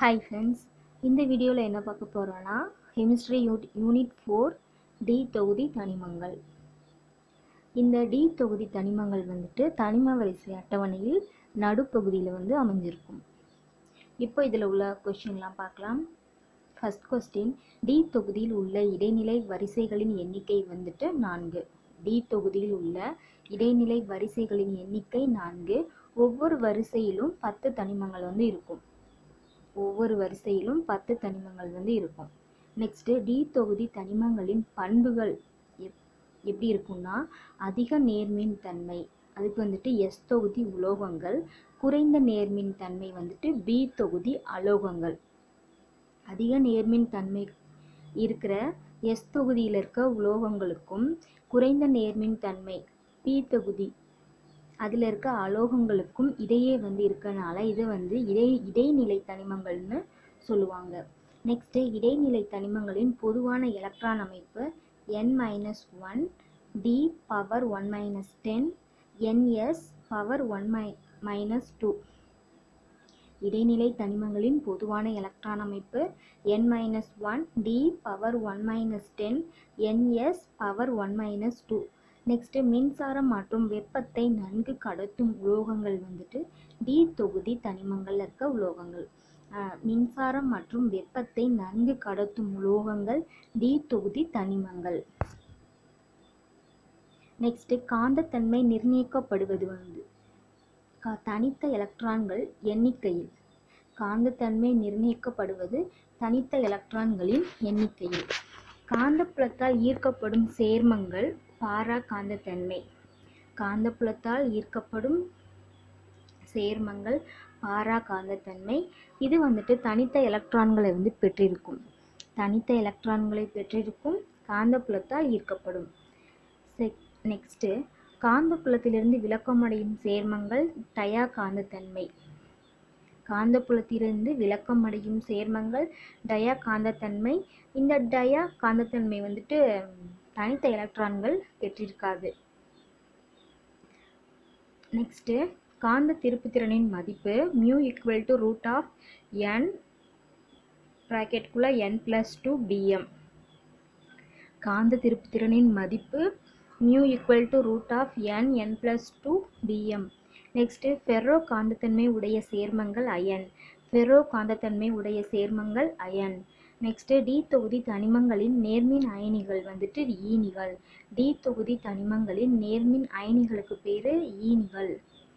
hi friends இந்த வீடியோவில் என்ன பார்க்க போகிறோன்னா கெமிஸ்ட்ரி யூட் யூனிட் ஃபோர் டி தொகுதி தனிமங்கள் இந்த டி தொகுதி தனிமங்கள் வந்துட்டு தனிம வரிசை அட்டவணையில் நடுப்பகுதியில் வந்து அமைஞ்சிருக்கும் இப்போ இதில் உள்ள கொஷின்லாம் பார்க்கலாம் ஃபர்ஸ்ட் கொஸ்டின் டி தொகுதியில் உள்ள இடைநிலை வரிசைகளின் எண்ணிக்கை வந்துட்டு நான்கு டி தொகுதியில் உள்ள இடைநிலை வரிசைகளின் எண்ணிக்கை நான்கு ஒவ்வொரு வரிசையிலும் பத்து தனிமங்கள் வந்து இருக்கும் ஒவ்வொரு வரிசையிலும் பத்து தனிமங்கள் வந்து இருக்கும் நெக்ஸ்ட்டு டி தொகுதி தனிமங்களின் பண்புகள் எப் எப்படி இருக்கும்னா அதிக நேர்மின் தன்மை அதுக்கு வந்துட்டு எஸ் தொகுதி உலோகங்கள் குறைந்த நேர்மின் தன்மை வந்துட்டு பி தொகுதி அலோகங்கள் அதிக நேர்மின் தன்மை இருக்கிற எஸ் தொகுதியில் இருக்க உலோகங்களுக்கும் குறைந்த நேர்மின் தன்மை பி தொகுதி அதில் இருக்க அலோகங்களுக்கும் இடையே வந்து இருக்கனால இது வந்து இடை இடைநிலை தனிமங்கள்னு சொல்லுவாங்க நெக்ஸ்ட்டு இடைநிலை தனிமங்களின் பொதுவான எலக்ட்ரான் அமைப்பு N minus one D power one minus ten NS power one மை மைனஸ் டூ இடைநிலை தனிமங்களின் பொதுவான எலக்ட்ரான் அமைப்பு N minus one D power one minus ten NS power one minus two next மின்சாரம் மற்றும் வெப்பத்தை நன்கு கடத்தும் உலோகங்கள் வந்துட்டு டி தொகுதி தனிமங்கள் இருக்க உலோகங்கள் மின்சாரம் மற்றும் வெப்பத்தை நன்கு கடத்தும் உலோகங்கள் டி தொகுதி தனிமங்கள் நெக்ஸ்ட்டு காந்தத்தன்மை நிர்ணயிக்கப்படுவது வந்து தனித்த எலக்ட்ரான்கள் எண்ணிக்கையில் காந்தத்தன்மை நிர்ணயிக்கப்படுவது தனித்த எலக்ட்ரான்களின் எண்ணிக்கையில் காந்தப்புலத்தால் ஈர்க்கப்படும் சேர்மங்கள் பாரா காந்தத்தன்மை காந்தப்புலத்தால் ஈர்க்கப்படும் சேர்மங்கள் பாரா காந்தத்தன்மை இது வந்துட்டு தனித்த எலக்ட்ரான்களை வந்து பெற்றிருக்கும் தனித்த எலக்ட்ரான்களை பெற்றிருக்கும் காந்தப்புலத்தால் ஈர்க்கப்படும் செக் நெக்ஸ்ட்டு காந்தப்புலத்திலிருந்து விளக்கமடையும் சேர்மங்கள் டயா காந்தத்தன்மை காந்தப்புலத்திலிருந்து விளக்கமடையும் சேர்மங்கள் டயா காந்தத்தன்மை இந்த டயா காந்தத்தன்மை வந்துட்டு தனித்த எலக்ட்ரான்கள் பெற்றிருக்காது நெக்ஸ்ட்டு காந்த திருப்புத்திறனின் மதிப்பு mu equal to root of N ப்ராக்கெட்குள்ளே என் ப்ளஸ் டூ பிஎம் காந்த திருப்புத்திறனின் மதிப்பு mu equal to root of N N plus two BM next ferro காந்தத்தன்மை உடைய சேர்மங்கள் அயன் ஃபெர்ரோ காந்தத்தன்மை உடைய சேர்மங்கள் அயன் நெக்ஸ்ட்டு டி தொகுதி தனிமங்களின் நேர்மின் அயனிகள் வந்துட்டு ஈனிகள் டி தொகுதி தனிமங்களின் நேர்மின் அயனிகளுக்கு பேர் ஈனிகள்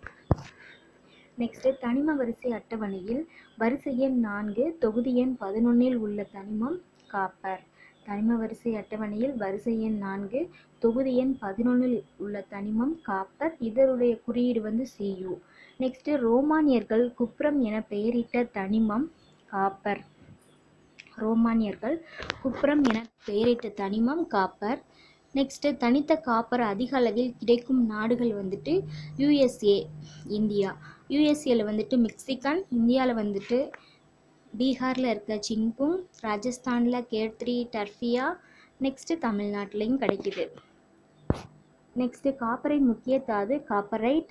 நெக்ஸ்ட்டு தனிம வரிசை அட்டவணையில் வரிசை எண் நான்கு தொகுதி எண் பதினொன்னில் உள்ள தனிமம் காப்பர் தனிம வரிசை அட்டவணையில் வரிசை எண் நான்கு தொகுதி எண் பதினொன்றில் உள்ள தனிமம் காப்பர் இதனுடைய குறியீடு வந்து சியு நெக்ஸ்ட்டு ரோமானியர்கள் குப்ரம் என பெயரிட்ட தனிமம் காப்பர் ரோமானியர்கள் குப்ரம் என பெயரிட்ட தனிமம் காப்பர் நெக்ஸ்ட்டு தனித்த காப்பர் அதிக அளவில் கிடைக்கும் நாடுகள் வந்துட்டு யூஎஸ்ஏ இந்தியா யூஎஸ்ஏல வந்துட்டு மெக்சிகன் இந்தியாவில் வந்துட்டு பீகாரில் இருக்க சிங்புங் ராஜஸ்தானில் கேத்ரி டர்ஃபியா நெக்ஸ்ட்டு தமிழ்நாட்டிலையும் கிடைக்குது நெக்ஸ்ட்டு காப்பரின் முக்கிய தாது காப்பரைட்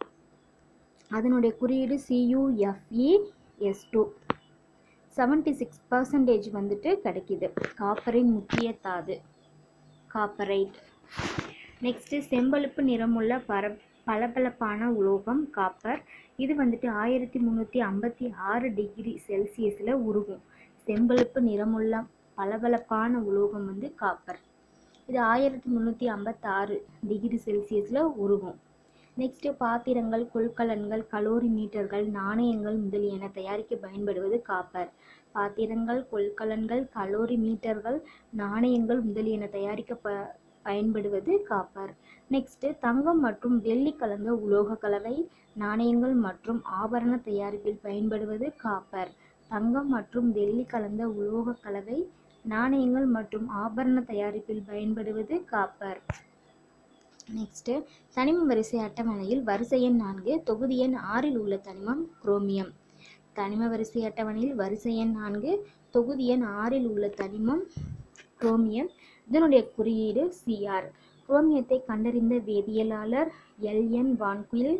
அதனுடைய குறியீடு CUFE S two seventy six percentage வந்துட்டு கிடைக்கிது காப்பரின் முக்கிய தாது காப்பரைட் நெக்ஸ்ட்டு செம்பழுப்பு நிறமுள்ள பர பளபளப்பான உலோகம் காப்பர் இது வந்துட்டு ஆயிரத்தி முந்நூற்றி ஐம்பத்தி ஆறு டிகிரி செல்சியஸில் உருகும் செம்பழுப்பு நிறமுள்ள பளபளப்பான உலோகம் வந்து காப்பர் இது ஆயிரத்தி முந்நூற்றி ஐம்பத்தாறு டிகிரி செல்சியஸில் உருகும் நெக்ஸ்ட்டு பாத்திரங்கள் கொள்கலன்கள் கலோரி மீட்டர்கள் நாணயங்கள் முதலியன தயாரிக்க பயன்படுவது காப்பர் பாத்திரங்கள் கொள்கலன்கள் கலோரி மீட்டர்கள் நாணயங்கள் முதலியன தயாரிக்க ப பயன்படுவது காப்பர் நெக்ஸ்ட்டு தங்கம் மற்றும் வெள்ளி கலந்த உலோக கலவை நாணயங்கள் மற்றும் ஆபரண தயாரிப்பில் பயன்படுவது காப்பர் தங்கம் மற்றும் வெள்ளி கலந்த உலோக கலவை நாணயங்கள் மற்றும் ஆபரண தயாரிப்பில் பயன்படுவது காப்பர் நெக்ஸ்ட்டு தனிம வரிசை அட்டவணையில் வரிசை எண் நான்கு தொகுதி எண் ஆறில் உள்ள தனிமம் குரோமியம் தனிம வரிசை அட்டவணையில் வரிசை எண் நான்கு தொகுதி எண் ஆறில் உள்ள தனிமம் குரோமியம் இதனுடைய குறியீடு சிஆர் குரோமியத்தை கண்டறிந்த வேதியியலாளர் எல்என் வான்குயில்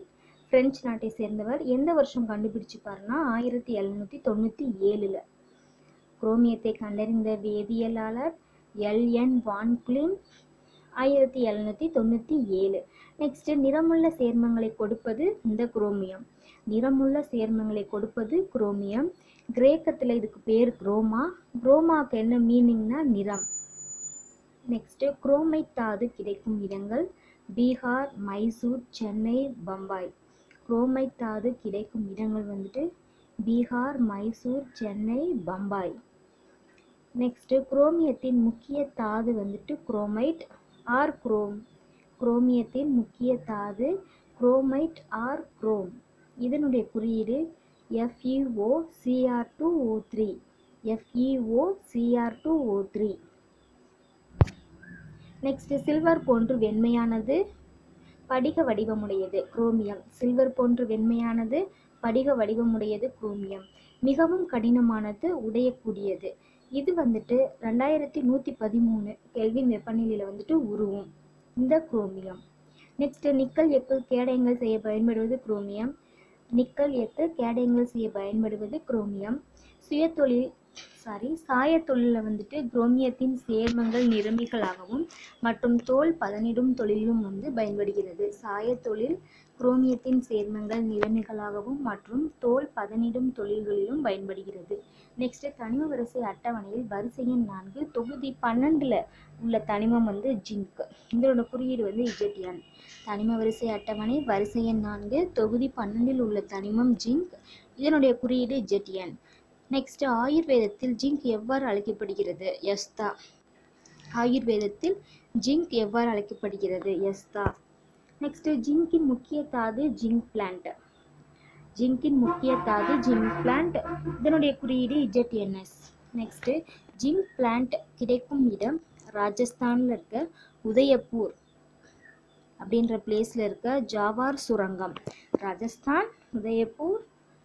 பிரெஞ்சு நாட்டை சேர்ந்தவர் எந்த வருஷம் கண்டுபிடிச்சிப்பாருன்னா ஆயிரத்தி எழுநூற்றி தொண்ணூற்றி ஏழில் குரோமியத்தை கண்டறிந்த வேதியியலாளர் எல்என் வான் குலின் ஆயிரத்தி எழுநூற்றி தொண்ணூற்றி ஏழு நெக்ஸ்ட் நிறமுள்ள சேர்மங்களை கொடுப்பது இந்த குரோமியம் நிறமுள்ள சேர்மங்களை கொடுப்பது குரோமியம் கிரேக்கத்தில் இதுக்கு பேர் குரோமா குரோமாவுக்கு என்ன மீனிங்னா நிறம் நெக்ஸ்ட் குரோமைட் தாது கிடைக்கும் இடங்கள் பீகார் மைசூர் சென்னை பம்பாய் குரோமைட் தாது கிடைக்கும் இடங்கள் வந்துட்டு பீகார் மைசூர் சென்னை பம்பாய் நெக்ஸ்ட் குரோமியத்தின் முக்கிய தாது வந்துட்டு குரோமைட் ஆர் குரோம் குரோமியத்தின் முக்கிய தாது குரோமைட் ஆர் குரோம் இதனுடைய குறியீடு FEO CR two O three FEO CR two O three next silver போன்று வெண்மையானது படிக வடிவமுடையது குரோமியம் சில்வர் போன்று வெண்மையானது படிக வடிவமுடையது குரோமியம் மிகவும் கடினமானது உடையக்கூடியது இது வந்துட்டு ரெண்டாயிரத்தி நூற்றி பதிமூணு கெல்வின் வெப்பநிலையில் வந்துட்டு உருவும் இந்த குரோமியம் நெக்ஸ்ட் நிக்கல் எக்கு கேடயங்கள் செய்ய பயன்படுவது குரோமியம் நிக்கல் எக்கு கேடயங்கள் செய்ய பயன்படுவது குரோமியம் சுயதொழில் சாரி சாயத்தொழிலில் வந்துட்டு குரோமியத்தின் சேர்மங்கள் நிறமிகளாகவும் மற்றும் தோல் பதனிடும் தொழிலும் வந்து பயன்படுகிறது சாயத்தொழில் குரோமியத்தின் சேர்மங்கள் நிறமிகளாகவும் மற்றும் தோல் பதனிடும் தொழில்களிலும் பயன்படுகிறது நெக்ஸ்ட் தனிம வரிசை அட்டவணையில் வரிசை எண் நான்கு தொகுதி பன்னெண்டுல உள்ள தனிமம் வந்து ஜிங்க் இதோட குறியீடு வந்து இஜெட்டியன் தனிம வரிசை அட்டவணை வரிசை எண் நான்கு தொகுதி பன்னெண்டில் உள்ள தனிமம் ஜிங்க் இதனுடைய குறியீடு இஜெட்டியன் நெக்ஸ்ட் ஆயுர்வேதத்தில் ஜிங்க் எவ்வாறு அழைக்கப்படுகிறது எஸ்தா ஆயுர்வேதத்தில் ஜிங்க் எவ்வாறு அழைக்கப்படுகிறது எஸ்தா நெக்ஸ்ட் ஜிங்கின் முக்கிய தாது ஜிங்க் பிளான்ட் ஜிங்கின் முக்கிய தாது ஜிங்க் பிளான்ட் இதனுடைய குறியீடு இஜெட்என்எஸ் நெக்ஸ்ட் ஜிங்க் பிளான்ட் கிடைக்கும் இடம் ராஜஸ்தானில் இருக்க உதயபூர் அப்படின்ற பிளேஸில் இருக்க ஜாவார் சுரங்கம் ராஜஸ்தான் உதயபூர்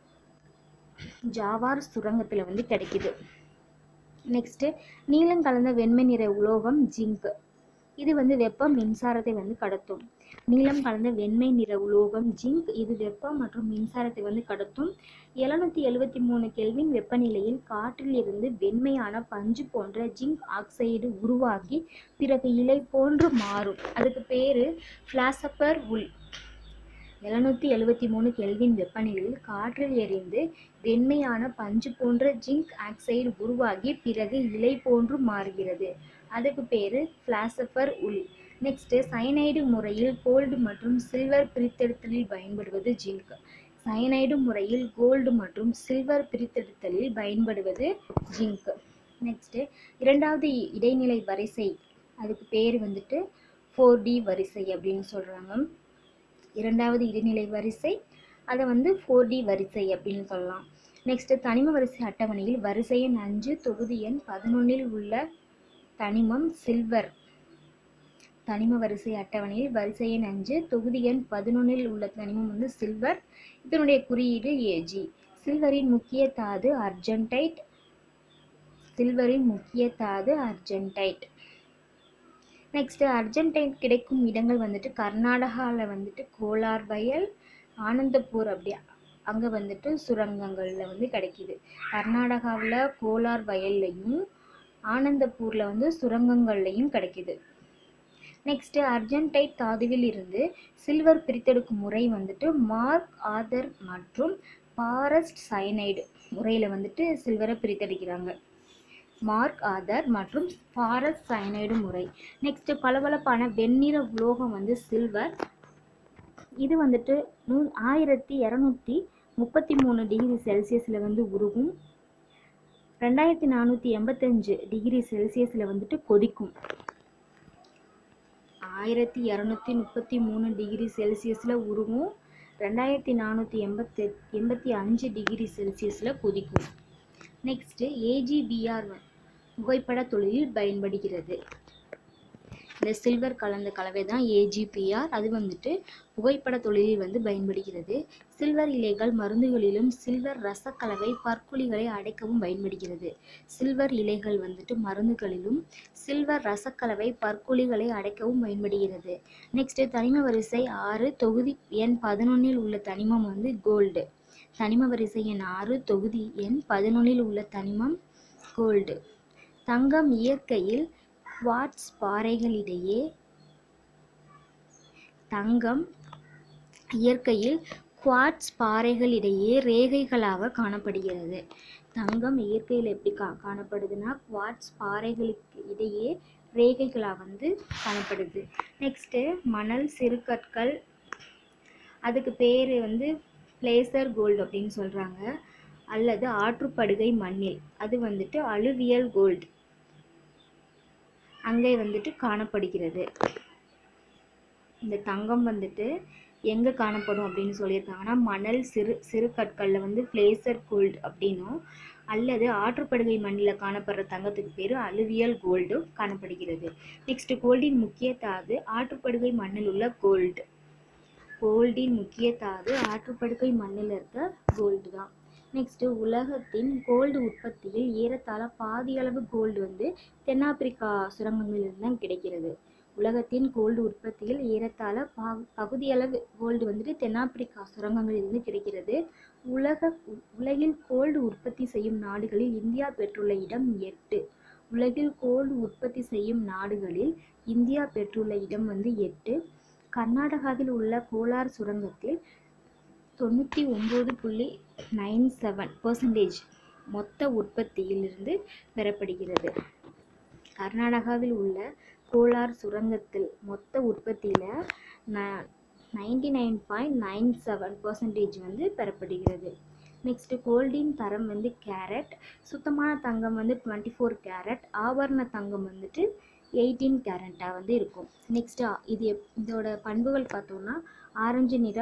ஜாவார் சுரங்கத்தில் வந்து கிடைக்குது நெக்ஸ்ட்டு நீலம் கலந்த வெண்மை நிற உலோகம் ஜிங்க் இது வந்து வெப்பம் மின்சாரத்தை வந்து கடத்தும் நீலம் கலந்த வெண்மை நிற உலோகம் ஜிங்க் இது வெப்பம் மற்றும் மின்சாரத்தை வந்து கடத்தும் எழுநூத்தி எழுவத்தி மூணு கெல்வின் வெப்பநிலையில் காற்றில் இருந்து வெண்மையான பஞ்சு போன்ற ஜிங்க் ஆக்சைடு உருவாகி பிறகு இலை போன்று மாறும் அதுக்கு பேரு பிளாசப்பர் உல் எழுநூத்தி எழுவத்தி மூணு கெல்வின் வெப்பநிலையில் காற்றில் எரிந்து வெண்மையான பஞ்சு போன்ற ஜிங்க் ஆக்சைடு உருவாகி பிறகு இலை போன்று மாறுகிறது அதுக்கு பேரு பிளாசபர் உல் நெக்ஸ்ட் சயனைடு முறையில் கோல்டு மற்றும் சில்வர் பிரித்தெடுத்தலில் பயன்படுவது ஜிங்க் சயனைடு முறையில் கோல்டு மற்றும் சில்வர் பிரித்தெடுத்தலில் பயன்படுவது ஜிங்க் நெக்ஸ்ட் இரண்டாவது இடைநிலை வரிசை அதுக்கு பேர் வந்துட்டு ஃபோர் டி வரிசை அப்படின்னு சொல்றாங்க இரண்டாவது இடைநிலை வரிசை அதை வந்து ஃபோர் டி வரிசை அப்படின்னு சொல்லலாம் நெக்ஸ்ட் தனிம வரிசை அட்டவணையில் வரிசை எண் அஞ்சு தொகுதி எண் பதினொன்னில் உள்ள தனிமம் சில்வர் தனிம வரிசை அட்டவணையில் வரிசை எண் அஞ்சு தொகுதி எண் பதினொன்னில் உள்ள தனிமம் வந்து சில்வர் இதனுடைய குறியீடு ஏஜி சில்வரின் முக்கிய தாது அர்ஜென்டைட் சில்வரின் முக்கிய தாது அர்ஜென்டைட் நெக்ஸ்ட் அர்ஜென்டைன் கிடைக்கும் இடங்கள் வந்துட்டு கர்நாடகாவில் வந்துட்டு கோலார் வயல் ஆனந்தப்பூர் அப்படி அங்கே வந்துட்டு சுரங்கங்களில் வந்து கிடைக்கிது கர்நாடகாவில் கோலார் வயல்லையும் ஆனந்தப்பூரில் வந்து சுரங்கங்கள்லையும் கிடைக்கிது நெக்ஸ்ட் அர்ஜென்டைட் தாதுவில் இருந்து சில்வர் பிரித்தெடுக்கும் முறை வந்துட்டு மார்க் ஆதர் மற்றும் பாரஸ்ட் சயனைடு முறையில் வந்துட்டு சில்வரை பிரித்தெடுக்கிறாங்க மார்க் ஆதர் மற்றும் பாரஸ் சயனைடு முறை நெக்ஸ்ட் பளபளப்பான வெண்ணிற உலோகம் வந்து சில்வர் இது வந்துட்டு நூ ஆயிரத்தி இரநூத்தி முப்பத்தி மூணு டிகிரி செல்சியஸில் வந்து உருகும் ரெண்டாயிரத்தி நானூற்றி எண்பத்தஞ்சு டிகிரி செல்சியஸில் வந்துட்டு கொதிக்கும் ஆயிரத்தி இரநூத்தி முப்பத்தி மூணு டிகிரி செல்சியஸில் உருகும் ரெண்டாயிரத்தி நானூற்றி எண்பத்தி எண்பத்தி அஞ்சு டிகிரி செல்சியஸில் கொதிக்கும் நெக்ஸ்ட்டு ஏஜிபிஆர் புகைப்பட தொழிலில் பயன்படுகிறது இந்த சில்வர் கலந்த கலவை தான் ஏஜிபிஆர் அது வந்துட்டு புகைப்பட தொழிலில் வந்து பயன்படுகிறது சில்வர் இலைகள் மருந்துகளிலும் சில்வர் ரசக்கலவை பற்குழிகளை அடைக்கவும் பயன்படுகிறது சில்வர் இலைகள் வந்துட்டு மருந்துகளிலும் சில்வர் ரசக்கலவை பற்குழிகளை அடைக்கவும் பயன்படுகிறது நெக்ஸ்ட் தனிம வரிசை ஆறு தொகுதி எண் பதினொன்னில் உள்ள தனிமம் வந்து கோல்டு தனிம வரிசை எண் ஆறு தொகுதி எண் பதினொன்னில் உள்ள தனிமம் கோல்டு தங்கம் இயற்கையில் குவார்ட்ஸ் பாறைகளிடையே தங்கம் இயற்கையில் குவார்ட்ஸ் பாறைகளிடையே ரேகைகளாக காணப்படுகிறது தங்கம் இயற்கையில் எப்படி கா காணப்படுதுன்னா குவார்ட்ஸ் பாறைகளுக்கு இடையே ரேகைகளாக வந்து காணப்படுது நெக்ஸ்ட்டு மணல் சிறுகற்கள் அதுக்கு பேர் வந்து பிளேசர் கோல்டு அப்படின்னு சொல்கிறாங்க அல்லது ஆற்றுப்படுகை மண்ணில் அது வந்துட்டு அலுவியல் கோல்டு அங்கே வந்துட்டு காணப்படுகிறது இந்த தங்கம் வந்துட்டு எங்கே காணப்படும் அப்படின்னு சொல்லியிருக்காங்கன்னா மணல் சிறு சிறு கற்களில் வந்து பிளேசர் கோல்டு அப்படின்னும் அல்லது ஆற்றுப்படுகை மண்ணில் காணப்படுற தங்கத்துக்கு பேர் அலுவியல் கோல்டு காணப்படுகிறது நெக்ஸ்ட் கோல்டின் முக்கிய தாது ஆற்றுப்படுகை மண்ணில் உள்ள கோல்டு கோல்டின் முக்கிய தாது ஆற்றுப்படுகை மண்ணில் இருக்க கோல்டு தான் நெக்ஸ்ட்டு உலகத்தின் கோல்டு உற்பத்தியில் ஏறத்தாழ பாதி அளவு கோல்டு வந்து தென்னாப்பிரிக்கா சுரங்கங்களிலிருந்து தான் கிடைக்கிறது உலகத்தின் கோல்டு உற்பத்தியில் ஏறத்தாழ பா பகுதியளவு கோல்டு வந்துட்டு தென்னாப்பிரிக்கா சுரங்கங்களிலிருந்து கிடைக்கிறது உலக உலகில் கோல்டு உற்பத்தி செய்யும் நாடுகளில் இந்தியா பெற்றுள்ள இடம் எட்டு உலகில் கோல்டு உற்பத்தி செய்யும் நாடுகளில் இந்தியா பெற்றுள்ள இடம் வந்து எட்டு கர்நாடகாவில் உள்ள கோலார் சுரங்கத்தில் தொண்ணூற்றி ஒம்பது புள்ளி நைன் செவன் பர்சன்டேஜ் மொத்த உற்பத்தியிலிருந்து பெறப்படுகிறது கர்நாடகாவில் உள்ள கோலார் சுரங்கத்தில் மொத்த உற்பத்தியில் ந ninety nine point nine seven percentage வந்து பெறப்படுகிறது நெக்ஸ்ட்டு கோல்டின் தரம் வந்து கேரட் சுத்தமான தங்கம் வந்து டுவெண்ட்டி ஃபோர் கேரட் ஆபரண தங்கம் வந்துட்டு எயிட்டீன் கேரட்டாக வந்து இருக்கும் நெக்ஸ்ட்டு இது எப் இதோட பண்புகள் பார்த்தோம்னா ஆரஞ்சு நிற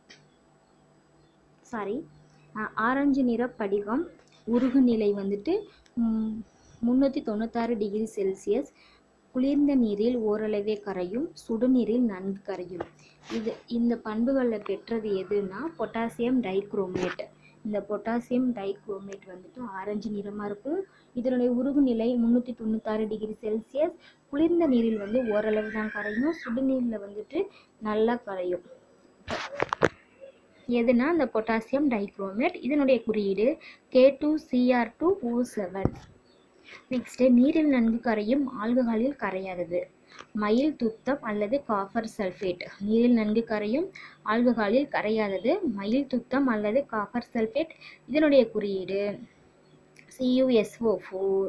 சாரி ஆரஞ்சு நிற படிகம் உருகு நிலை வந்துட்டு முந்நூற்றி தொண்ணூத்தாறு டிகிரி செல்சியஸ் குளிர்ந்த நீரில் ஓரளவே கரையும் சுடுநீரில் நன்கு கரையும் இது இந்த பண்புகளில் பெற்றது எதுனா பொட்டாசியம் டைக்ரோமேட் இந்த பொட்டாசியம் டைக்ரோமேட் வந்துட்டு ஆரஞ்சு நிறமாக இருக்கும் இதனுடைய உருகு நிலை முந்நூற்றி தொண்ணூத்தாறு டிகிரி செல்சியஸ் குளிர்ந்த நீரில் வந்து ஓரளவு தான் கரையும் சுடுநீரில் வந்துட்டு நல்லா கரையும் எதுனா இந்த பொட்டாசியம் டைக்ரோமேட் இதனுடைய குறியீடு K two CR two O seven next நீரில் நன்கு கரையும் ஆல்கஹாலில் கரையாதது மயில் துத்தம் அல்லது காப்பர் சல்ஃபேட் நீரில் நன்கு கரையும் ஆல்கஹாலில் கரையாதது மயில் துத்தம் அல்லது காப்பர் சல்ஃபேட் இதனுடைய குறியீடு CUSO four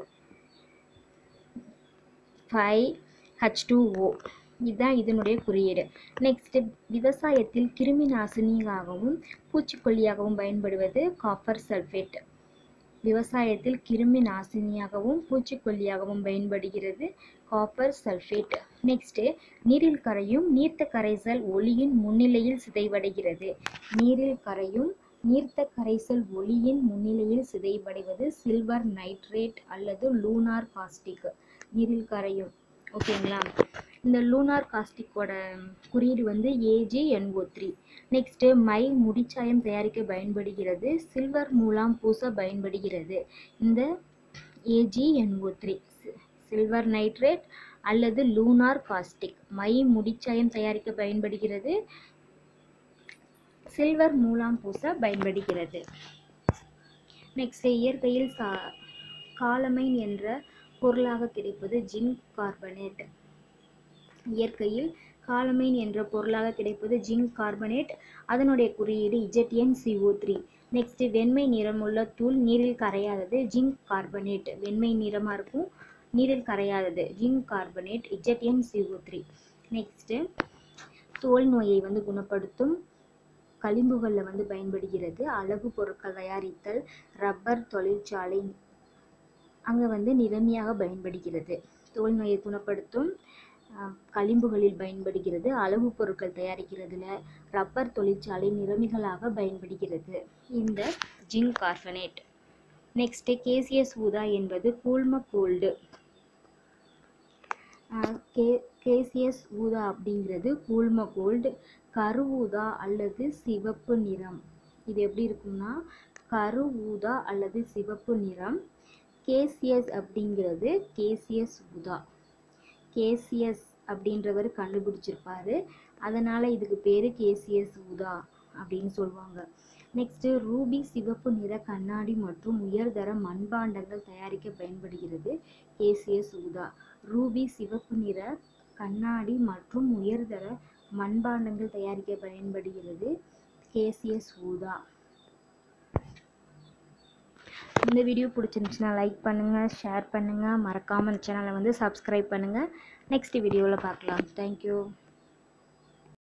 five H two O இதுதான் இதனுடைய குறியீடு நெக்ஸ்ட் விவசாயத்தில் கிருமி நாசினியாகவும் பூச்சிக்கொல்லியாகவும் பயன்படுவது காப்பர் சல்ஃபேட் விவசாயத்தில் கிருமி நாசினியாகவும் பூச்சிக்கொல்லியாகவும் பயன்படுகிறது காப்பர் சல்ஃபேட் நெக்ஸ்ட்டு நீரில் கரையும் நீர்த்த கரைசல் ஒளியின் முன்னிலையில் சிதைவடைகிறது நீரில் கரையும் நீர்த்த கரைசல் ஒளியின் முன்னிலையில் சிதைவடைவது சில்வர் நைட்ரேட் அல்லது லூனார் காஸ்டிக் நீரில் கரையும் ஓகேங்களா இந்த லூனார் காஸ்டிக்கோட குறியீடு வந்து ஏஜிஎன்ஓ த்ரீ நெக்ஸ்ட்டு மை முடிச்சாயம் தயாரிக்க பயன்படுகிறது சில்வர் மூலம் பூச பயன்படுகிறது இந்த ஏஜிஎன்ஓ த்ரீ சில்வர் நைட்ரேட் அல்லது லூனார் காஸ்டிக் மை முடிச்சாயம் தயாரிக்க பயன்படுகிறது சில்வர் மூலம் பூச பயன்படுகிறது நெக்ஸ்ட் இயற்கையில் சா காலமைன் என்ற பொருளாக கிடைப்பது ஜிங்க் கார்பனேட் இயற்கையில் காலமைன் என்ற பொருளாக கிடைப்பது ஜிங்க் கார்பனேட் அதனுடைய குறியீடு இஜெட்என் சிஓ த்ரீ நெக்ஸ்ட் வெண்மை நிறமுள்ள தூள் நீரில் கரையாதது ஜிங்க் கார்பனேட் வெண்மை நிறமாக இருக்கும் நீரில் கரையாதது zinc carbonate ZN CO three next தோல் நோயை வந்து குணப்படுத்தும் களிம்புகளில் வந்து பயன்படுகிறது அழகு பொருட்கள் தயாரித்தல் ரப்பர் தொழிற்சாலை அங்கே வந்து நிறமியாக பயன்படுகிறது தோல் நோயை குணப்படுத்தும் களிம்புகளில் பயன்படுகிறது அழகு பொருட்கள் தயாரிக்கிறதுல ரப்பர் தொழிற்சாலை நிறமிகளாக பயன்படுகிறது இந்த ஜிங்க் கார்பனேட் நெக்ஸ்ட்டு கேசியஸ் ஊதா என்பது கூழ்ம கோல்டு கே கேசியஸ் ஊதா அப்படிங்கிறது கூழ்ம கோல்டு கரு ஊதா அல்லது சிவப்பு நிறம் இது எப்படி இருக்கும்னா கரு ஊதா அல்லது சிவப்பு நிறம் கேசியஸ் அப்படிங்கிறது கேசியஸ் ஊதா கேசியஸ் அப்படின்றவர் கண்டுபிடிச்சிருப்பாரு அதனால இதுக்கு பேரு கேசியஸ் ஊதா அப்படின்னு சொல்லுவாங்க நெக்ஸ்ட் ரூபி சிவப்பு நிற கண்ணாடி மற்றும் உயர்தர மண்பாண்டங்கள் தயாரிக்க பயன்படுகிறது கேசியஸ் ஊதா ரூபி சிவப்பு நிற கண்ணாடி மற்றும் உயர்தர மண்பாண்டங்கள் தயாரிக்க பயன்படுகிறது கேசியஸ் ஊதா இந்த வீடியோ பிடிச்சிருந்துச்சுன்னா லைக் பண்ணுங்கள் ஷேர் பண்ணுங்கள் மறக்காமல் இந்த சேனலை வந்து சப்ஸ்கிரைப் பண்ணுங்கள் நெக்ஸ்ட் வீடியோவில் பார்க்கலாம் தேங்க்யூ